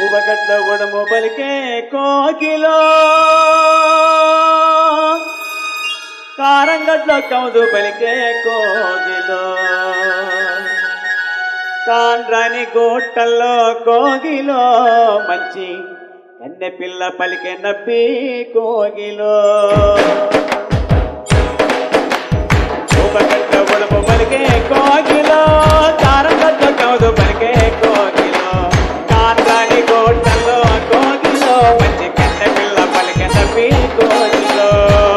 ఊబగడ్డ ఉడము పలికే కోకిలో కారంగడ్లో కౌదు పలికే కోగిలో కాండ్రాని గోట్టల్లో కోగిలో మంచి కన్నె పిల్ల పలికే నబ్బి కోగిలో ఊబగడ్డ ఉడము పలికే కోగిలో కారంగడ్డ కౌదు పలికే కోగిలో కాండ్రాని గోట్టల్లో కోగిలో మంచి కన్నె పిల్ల పలికే నబ్బి కోగిలో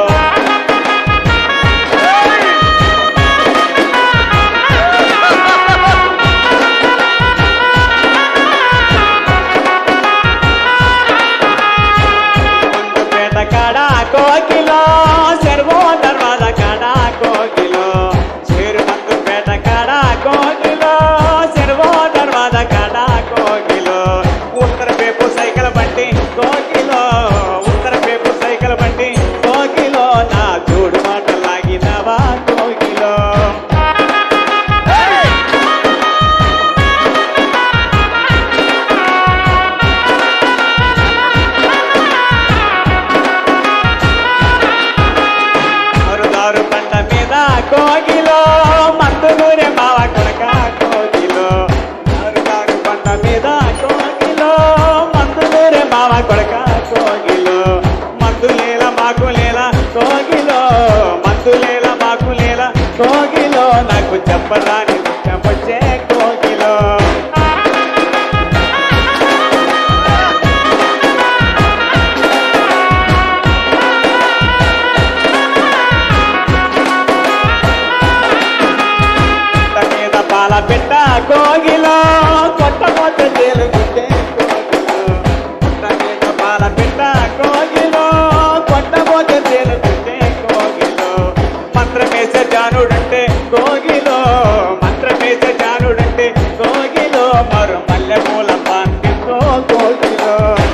పేట కాడ కోకిలో చెరువు దర్వాజ కాడ కోకిలో చేరు మందు పేట కాడ కోకిలో చెరువు దర్వాజ కాడ కోకిలో ఉత్తర పేపు సైకిల్ బండి కోకిలో ఉత్తర పేపు సైకిల్ బండి కోకిలో నా చూడు మాట లాగినవా కోకిలో మరుదారు పంట మీద కోగిలో మందులూరే బావ కొడక కోగిలో మరుదారు పంట మీద కోగిలో మందులూరే బావ కొడక కోగిలో మందులేల మాకులేల కోగిలో మందులేల మాకులేల కోగిలో నాకు చెప్పరాని చెప్పొచ్చే కోగిలో పుట్ట మీద పాల పెట్ట కోగిలో కొట్టమొట్ట తేలుకుంటే కోగిలో పుట్ట మీద పాల పెట్ట కోగిలో కొట్టమొట్ట తేలుకుంటే కోగిలో మంత్రమేసే జానుడంటే కోగిలో మంత్రమేసే జానుడంటే కోగిలో మరో మల్లె పూల పాన్పితో కోగిలో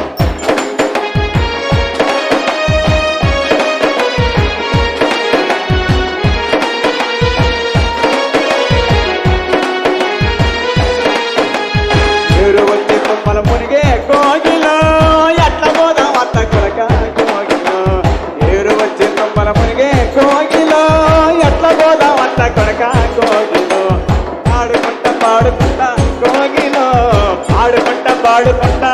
ఏరు వచ్చి తుమ్మల మునిగే కోగిలో ఎట్ల పోదాం అత్త కొడక కోగిలో ఏరు వచ్చి తుమ్మల మునిగే కోగిలో ఎట్ల పోదాం అత్త కొడక కోగిలో ఆడుకుంట పాడుకుంటా కోగిలో ఆడుకుంట పాడుకుంటా